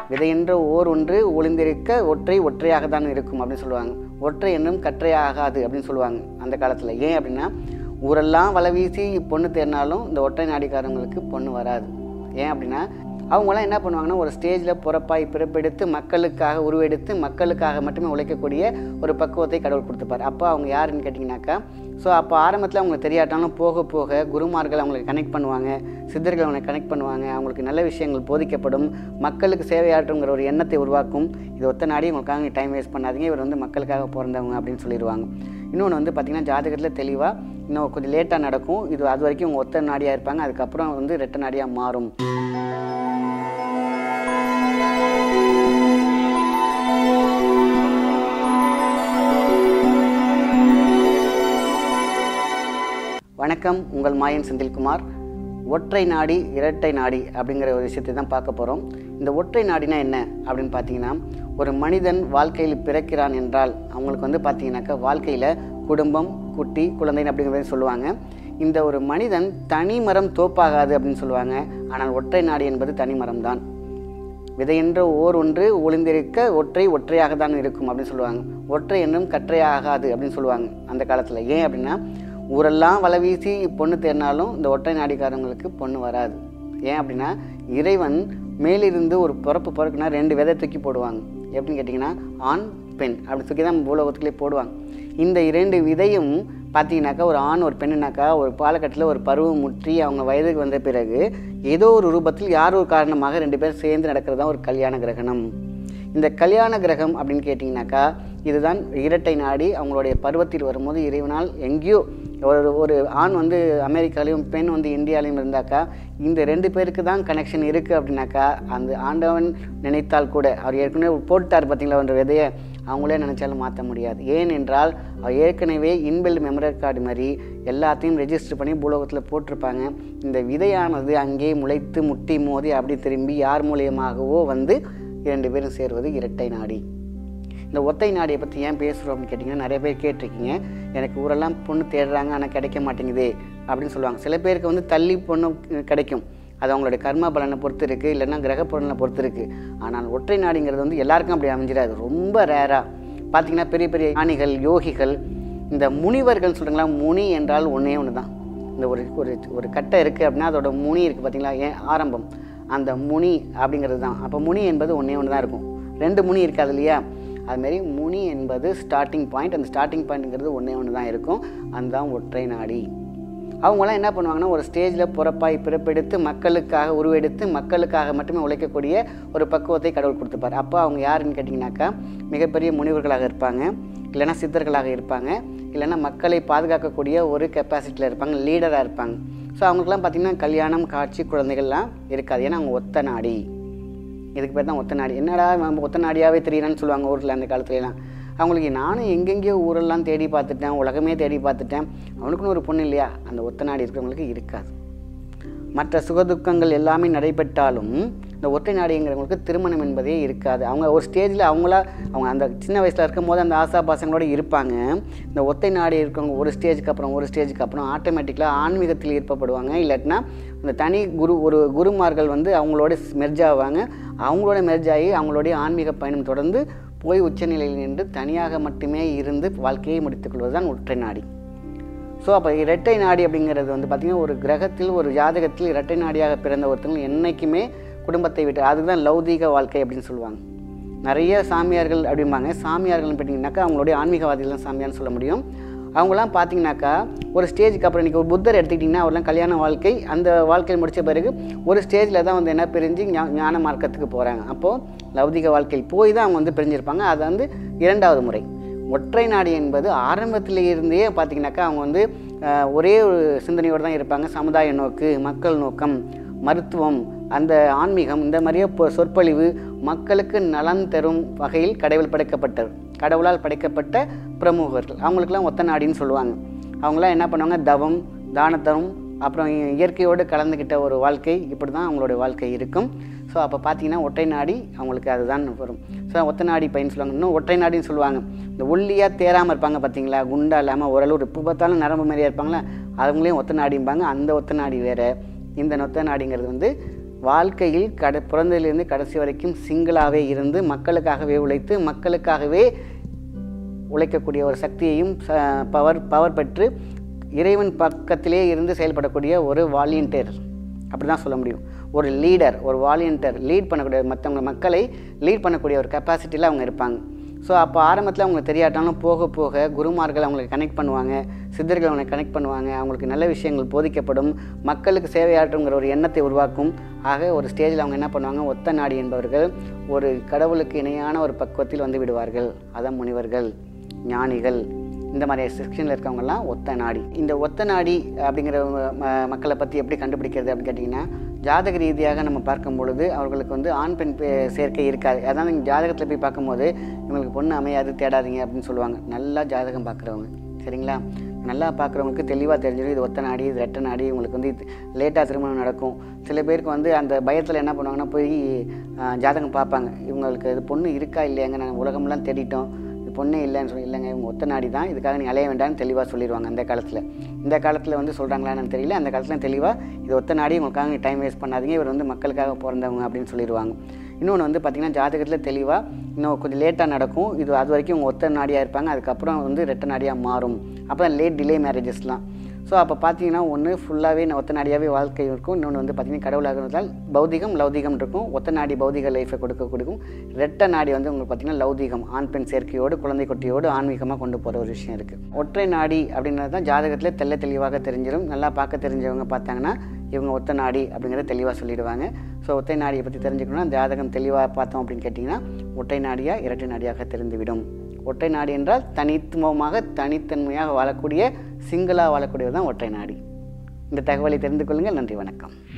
விதையென்ற ஓர் ஒன்று ஒளிந்திருக்க ஒற்றை ஒற்றையாக தான் இருக்கும் அப்படின்னு சொல்லுவாங்க ஒற்றை என்னும் கற்றையாகாது அப்படின்னு சொல்லுவாங்க அந்த காலத்தில் ஏன் அப்படின்னா ஊரெல்லாம் வலை வீசி பொண்ணு தேடினாலும் இந்த ஒற்றை நாடிக்காரங்களுக்கு பொண்ணு வராது ஏன் அப்படின்னா அவங்களாம் என்ன பண்ணுவாங்கன்னா ஒரு ஸ்டேஜில் பிறப்பாய் பிறப்பெடுத்து மக்களுக்காக உருவெடுத்து மக்களுக்காக மட்டுமே உழைக்கக்கூடிய ஒரு பக்குவத்தை கடவுள் கொடுத்துப்பார் அப்போ அவங்க யாருன்னு கேட்டிங்கனாக்கா ஸோ அப்போ ஆரம்பத்தில் அவங்களுக்கு தெரியாட்டாலும் போக போக குருமார்கள் அவங்களுக்கு கனெக்ட் பண்ணுவாங்க சித்தர்கள் அவங்களை கனெக்ட் பண்ணுவாங்க அவங்களுக்கு நல்ல விஷயங்கள் போதிக்கப்படும் மக்களுக்கு சேவையாற்றுங்கிற ஒரு எண்ணத்தை உருவாக்கும் இது ஒத்த நாடி உங்களுக்காக டைம் வேஸ்ட் பண்ணாதீங்க இவர் வந்து மக்களுக்காக பிறந்தவங்க அப்படின்னு சொல்லிடுவாங்க இன்னொன்று வந்து பார்த்திங்கன்னா ஜாதகத்தில் தெளிவாக இன்னும் கொஞ்சம் லேட்டாக நடக்கும் இது அது வரைக்கும் அவங்க ஒத்த நாடியாக இருப்பாங்க அதுக்கப்புறம் வந்து ரெட்டை நாடியாக மாறும் வணக்கம் உங்கள் மாயன் செந்தில்குமார் ஒற்றை நாடி இரட்டை நாடி அப்படிங்கிற ஒரு விஷயத்தை தான் பார்க்க போகிறோம் இந்த ஒற்றை நாடினா என்ன அப்படின்னு பார்த்தீங்கன்னா ஒரு மனிதன் வாழ்க்கையில் பிறக்கிறான் என்றால் அவங்களுக்கு வந்து பார்த்தீங்கன்னாக்கா வாழ்க்கையில் குடும்பம் குட்டி குழந்தை அப்படிங்கிறத சொல்லுவாங்க இந்த ஒரு மனிதன் தனி மரம் தோப்பாகாது அப்படின்னு சொல்லுவாங்க ஆனால் ஒற்றை நாடி என்பது தனி மரம் தான் விதையென்ற ஓர் ஒன்று ஒளிந்திருக்க ஒற்றை ஒற்றையாக தான் இருக்கும் அப்படின்னு சொல்லுவாங்க ஒற்றை என்னும் கற்றையாகாது அப்படின்னு சொல்லுவாங்க அந்த காலத்தில் ஏன் அப்படின்னா ஊரெல்லாம் வலை வீசி பொண்ணு தேடினாலும் இந்த ஒற்றை நாடிக்காரங்களுக்கு பொண்ணு வராது ஏன் அப்படின்னா இறைவன் மேலிருந்து ஒரு பிறப்பு பிறக்குனா ரெண்டு விதை தூக்கி போடுவாங்க எப்படின்னு கேட்டிங்கன்னா ஆண் பெண் அப்படி தூக்கி தான் பூலோகத்துலேயே போடுவாங்க இந்த இரண்டு விதையும் பார்த்தீங்கன்னாக்கா ஒரு ஆண் ஒரு பெண்ணுனாக்கா ஒரு பாலக்கட்டில் ஒரு பருவம் முற்றி அவங்க வயதுக்கு வந்த பிறகு ஏதோ ஒரு ரூபத்தில் யாரோ ஒரு காரணமாக ரெண்டு பேரும் சேர்ந்து நடக்கிறது தான் ஒரு கல்யாண கிரகணம் இந்த கல்யாண கிரகம் அப்படின்னு கேட்டிங்கனாக்கா இதுதான் இரட்டை நாடி அவங்களுடைய பருவத்தில் வரும்போது இறைவனால் எங்கேயோ ஒரு ஒரு ஆண் வந்து அமெரிக்காலையும் பெண் வந்து இந்தியாலையும் இருந்தாக்கா இந்த ரெண்டு பேருக்கு தான் கனெக்ஷன் இருக்குது அப்படின்னாக்கா அந்த ஆண்டவன் நினைத்தால் கூட அவர் ஏற்கனவே போட்டார் பார்த்தீங்களா என்ற விதையை அவங்களே நினச்சாலும் மாற்ற முடியாது ஏனென்றால் அவர் ஏற்கனவே இன்பில்ட் மெமரி கார்டு மாதிரி எல்லாத்தையும் ரெஜிஸ்டர் பண்ணி பூலோகத்தில் போட்டிருப்பாங்க இந்த விதையானது அங்கே முளைத்து முட்டி மோதி அப்படி திரும்பி யார் மூலியமாகவோ வந்து இரண்டு பேரும் சேருவது இரட்டை நாடி இந்த ஒத்தை நாடியை பற்றி ஏன் பேசுகிறோம் அப்படின்னு கேட்டிங்கன்னா நிறைய பேர் கேட்டிருக்கீங்க எனக்கு ஊரெல்லாம் பொண்ணு தேடுறாங்க ஆனால் கிடைக்க மாட்டேங்குது அப்படின்னு சொல்லுவாங்க சில பேருக்கு வந்து தள்ளி பொண்ணு கிடைக்கும் அது அவங்களுடைய கர்ம பலனை பொறுத்து இருக்குது இல்லைன்னா கிரக பலனை பொறுத்து இருக்குது ஆனால் ஒற்றை நாடிங்கிறது வந்து எல்லாருக்கும் அப்படி அமைஞ்சிடாது ரொம்ப ரேராக பார்த்தீங்கன்னா பெரிய பெரிய ஞானிகள் யோகிகள் இந்த முனிவர்கள் சொல்கிறாங்களா முனி என்றால் ஒன்றே ஒன்று தான் இந்த ஒரு ஒரு ஒரு கட்டை இருக்குது அப்படின்னா அதோட முனி இருக்குது பார்த்தீங்களா ஏன் ஆரம்பம் அந்த முனி அப்படிங்கிறது தான் அப்போ முனி என்பது ஒன்றே ஒன்று தான் இருக்கும் ரெண்டு முனி இருக்காது இல்லையா அதுமாரி முனி என்பது ஸ்டார்டிங் பாயிண்ட் அந்த ஸ்டார்டிங் பாயிண்ட்டுங்கிறது ஒன்றே ஒன்று தான் இருக்கும் அதுதான் ஒற்றை நாடி அவங்களாம் என்ன பண்ணுவாங்கன்னா ஒரு ஸ்டேஜில் பிறப்பாய் பிறப்பெடுத்து மக்களுக்காக உருவெடுத்து மக்களுக்காக மட்டுமே உழைக்கக்கூடிய ஒரு பக்குவத்தை கடவுள் கொடுத்துப்பார் அப்போ அவங்க யாருன்னு கேட்டிங்கனாக்கா மிகப்பெரிய முனிவர்களாக இருப்பாங்க இல்லைன்னா சித்தர்களாக இருப்பாங்க இல்லைன்னா மக்களை பாதுகாக்கக்கூடிய ஒரு கெப்பாசிட்டியில் இருப்பாங்க லீடராக இருப்பாங்க ஸோ அவங்களுக்குலாம் பார்த்திங்கன்னா கல்யாணம் காட்சி குழந்தைகள்லாம் இருக்காது ஏன்னா அவங்க ஒத்த நாடி இதுக்கு பேர் தான் ஒத்த நாடி என்னடா நம்ம ஒத்த நாடியாகவே தெரியலான்னு சொல்லுவாங்க ஊரில் அந்த காலத்துலலாம் அவங்களுக்கு நானும் எங்கெங்கேயோ ஊரெல்லாம் தேடி பார்த்துட்டேன் உலகமே தேடி பார்த்துட்டேன் அவனுக்குன்னு ஒரு பொண்ணு இல்லையா அந்த ஒத்த நாடி இருக்கிறவங்களுக்கு இருக்காது மற்ற சுகதுக்கங்கள் எல்லாமே நடைபெற்றாலும் இந்த ஒற்றை நாடிங்கிறவங்களுக்கு திருமணம் என்பதே இருக்காது அவங்க ஒரு ஸ்டேஜில் அவங்களா அவங்க அந்த சின்ன வயசில் இருக்கும் போது அந்த ஆசா பாசங்களோடு இருப்பாங்க இந்த ஒத்தை நாடி இருக்கவங்க ஒரு ஸ்டேஜுக்கு அப்புறம் ஒரு ஸ்டேஜுக்கு அப்புறம் ஆட்டோமேட்டிக்கலாக ஆன்மீகத்தில் ஈர்ப்பப்படுவாங்க இல்லாட்டினா இந்த தனி குரு ஒரு குருமார்கள் வந்து அவங்களோட மெர்ஜ் ஆவாங்க அவங்களோட மெர்ஜ் ஆகி அவங்களுடைய ஆன்மீக பயணம் தொடர்ந்து போய் உச்சநிலையில் நின்று தனியாக மட்டுமே இருந்து வாழ்க்கையை முடித்துக்கொள்வது தான் ஒற்றை நாடி ஸோ அப்போ இரட்டை நாடி அப்படிங்கிறது வந்து பார்த்திங்கன்னா ஒரு கிரகத்தில் ஒரு ஜாதகத்தில் இரட்டை நாடியாக பிறந்த ஒருத்தவங்க என்றைக்குமே குடும்பத்தை விட்டு அதுதான் லௌதீக வாழ்க்கை அப்படின்னு சொல்லுவாங்க நிறைய சாமியார்கள் அப்படிம்பாங்க சாமியார்கள்னு பார்த்தீங்கன்னாக்கா அவங்களுடைய ஆன்மீகவாதிகள் தான் சாமியார்னு சொல்ல முடியும் அவங்களாம் பார்த்தீங்கன்னாக்கா ஒரு ஸ்டேஜுக்கு அப்புறம் இன்றைக்கி ஒரு புத்தர் எடுத்துக்கிட்டிங்கன்னா அவர்லாம் கல்யாண வாழ்க்கை அந்த வாழ்க்கையை முடித்த பிறகு ஒரு ஸ்டேஜில் தான் வந்து என்ன பிரிஞ்சு ஞா ஞான மார்க்கத்துக்கு போகிறாங்க அப்போது லௌதிக வாழ்க்கையில் போய் தான் அவங்க வந்து பிரிஞ்சிருப்பாங்க அது வந்து இரண்டாவது முறை ஒற்றை நாடி என்பது ஆரம்பத்தில் இருந்தே பார்த்திங்கனாக்கா அவங்க வந்து ஒரே ஒரு சிந்தனையோடு தான் இருப்பாங்க சமுதாய நோக்கு மக்கள் நோக்கம் மருத்துவம் அந்த ஆன்மீகம் இந்த மாதிரியே இப்போ சொற்பொழிவு மக்களுக்கு நலன் தரும் வகையில் கடவுள் படைக்கப்பட்டது கடவுளால் படைக்கப்பட்ட பிரமுகர்கள் அவங்களுக்கெல்லாம் ஒத்த நாடின்னு சொல்லுவாங்க அவங்களாம் என்ன பண்ணுவாங்க தவம் தானத்தரும் அப்புறம் இயற்கையோடு கலந்துக்கிட்ட ஒரு வாழ்க்கை இப்படி தான் அவங்களுடைய வாழ்க்கை இருக்கும் ஸோ அப்போ பார்த்தீங்கன்னா ஒற்றை நாடி அவங்களுக்கு அதுதான் வரும் ஸோ ஒற்றை நாடி பையன் சொல்லுவாங்க இன்னும் ஒற்றை நாடின்னு சொல்லுவாங்க இந்த ஒல்லியாக தேராமல் இருப்பாங்க பார்த்தீங்களா குண்டா இல்லாமல் ஓரளவு இப்போ பார்த்தாலும் நரம்பு மாதிரியாக இருப்பாங்களா அவங்களையும் ஒத்த நாடிம்பாங்க அந்த ஒத்த நாடி வேறு இந்த நொத்த நாடிங்கிறது வந்து வாழ்க்கையில் கட பிறந்ததிலிருந்து கடைசி வரைக்கும் சிங்கிளாகவே இருந்து மக்களுக்காகவே உழைத்து மக்களுக்காகவே உழைக்கக்கூடிய ஒரு சக்தியையும் பவர் பவர் பெற்று இறைவன் பக்கத்திலே இருந்து செயல்படக்கூடிய ஒரு வாலியண்டியர் அப்படி தான் சொல்ல முடியும் ஒரு லீடர் ஒரு வாலியண்டியர் லீட் பண்ணக்கூடிய மற்றவங்க மக்களை லீட் பண்ணக்கூடிய ஒரு கெப்பாசிட்டியில் அவங்க இருப்பாங்க ஸோ அப்போ ஆரம்பத்தில் அவங்களுக்கு தெரியாட்டாலும் போக போக குருமார்கள் அவங்களுக்கு கனெக்ட் பண்ணுவாங்க சித்தர்கள் அவங்களை கனெக்ட் பண்ணுவாங்க அவங்களுக்கு நல்ல விஷயங்கள் போதிக்கப்படும் மக்களுக்கு சேவையாற்றுங்கிற ஒரு எண்ணத்தை உருவாக்கும் ஆக ஒரு ஸ்டேஜில் அவங்க என்ன பண்ணுவாங்க ஒத்த நாடி என்பவர்கள் ஒரு கடவுளுக்கு இணையான ஒரு பக்குவத்தில் வந்து விடுவார்கள் அதான் முனிவர்கள் ஞானிகள் இந்த மாதிரி செக்ஷனில் இருக்கவங்கலாம் ஒத்த நாடி இந்த ஒத்த நாடி அப்படிங்கிற ம- மக்களை பற்றி எப்படி கண்டுபிடிக்கிறது அப்படின்னு கேட்டிங்கன்னா ஜாதக ரீதியாக நம்ம பார்க்கும் பொழுது அவர்களுக்கு வந்து ஆண் பெண் பே- சேர்க்கை இருக்காது அதான் நீங்கள் ஜாதகத்தில் போய் பார்க்கும்போது இவங்களுக்கு பொண்ணு அமையாது தேடாதீங்க அப்படின்னு சொல்லுவாங்க நல்லா ஜாதகம் பார்க்குறவங்க சரிங்களா நல்லா பார்க்குறவங்களுக்கு தெளிவாக தெரிஞ்சிடும் இது ஒத்த நாடி இது ரெட்டை நாடி இவங்களுக்கு வந்து லேட்டாக திருமணம் நடக்கும் சில பேருக்கு வந்து அந்த பயத்தில் என்ன பண்ணுவாங்கன்னா போய் ஆஹ், ஜாதகம் பார்ப்பாங்க இவங்களுக்கு இது பொண்ணு இருக்கா இல்லையாங்க நாங்கள் உலகம்லாம் தேடிட்டோம் இது பொண்ணே இல்லைன்னு சொல்லி இல்லைங்க இவங்க ஒத்த நாடி தான் இதுக்காக நீ அலைய வேண்டாம்னு தெளிவாக சொல்லிடுவாங்க அந்த காலத்தில் இந்த காலத்தில் வந்து சொல்கிறாங்களான்னு தெரியல அந்த காலத்தில் தெளிவாக இது ஒத்த நாடி உங்களுக்காக நீ டைம் வேஸ்ட் பண்ணாதீங்க இவர் வந்து மக்களுக்காக பிறந்தவங்க அப்படின்னு சொல்லிடுவாங்க இன்னொன்று வந்து பார்த்திங்கன்னா ஜாதகத்தில் தெளிவாக இன்னும் கொஞ்சம் லேட்டாக நடக்கும் இது அது வரைக்கும் இவங்க ஒத்த நாடியாக இருப்பாங்க அதுக்கப்புறம் வந்து ரெட்டை நாடியாக மாறும் அப்போ தான் லேட் டிலே மேரேஜஸ்லாம் ஸோ அப்போ பார்த்தீங்கன்னா ஒன்று ஃபுல்லாகவே ஒத்த நாடியாகவே வாழ்க்கை இருக்கும் இன்னொன்று வந்து பார்த்தீங்கன்னா கடவுளாக இருந்தால் பௌதிகம் லௌதிகம் இருக்கும் ஒத்த நாடி பௌதிக லைஃப்பை கொடுக்க கொடுக்கும் ரெட்டை நாடி வந்து உங்களுக்கு பார்த்தீங்கன்னா லௌதிகம் ஆண் பெண் சேர்க்கையோடு குழந்தை குட்டியோடு ஆன்மீகமாக கொண்டு போகிற ஒரு விஷயம் இருக்குது ஒற்றை நாடி அப்படின்றது தான் ஜாதகத்தில் தெள்ள தெளிவாக தெரிஞ்சிடும் நல்லா பார்க்க தெரிஞ்சவங்க பார்த்தாங்கன்னா இவங்க ஒத்த நாடி அப்படிங்கிறத தெளிவாக சொல்லிடுவாங்க ஸோ ஒற்றை நாடியை பற்றி தெரிஞ்சுக்கணும்னா ஜாதகம் தெளிவாக பார்த்தோம் அப்படின்னு கேட்டிங்கன்னா ஒற்றை நாடியா இரட்டை நாடியாக தெரிந்துவிடும் ஒற்றை நாடி என்றால் தனித்துவமாக தனித்தன்மையாக வாழக்கூடிய சிங்கிளாக வாழக்கூடியது தான் ஒற்றை நாடி இந்த தகவலை தெரிந்து கொள்ளுங்கள் நன்றி வணக்கம்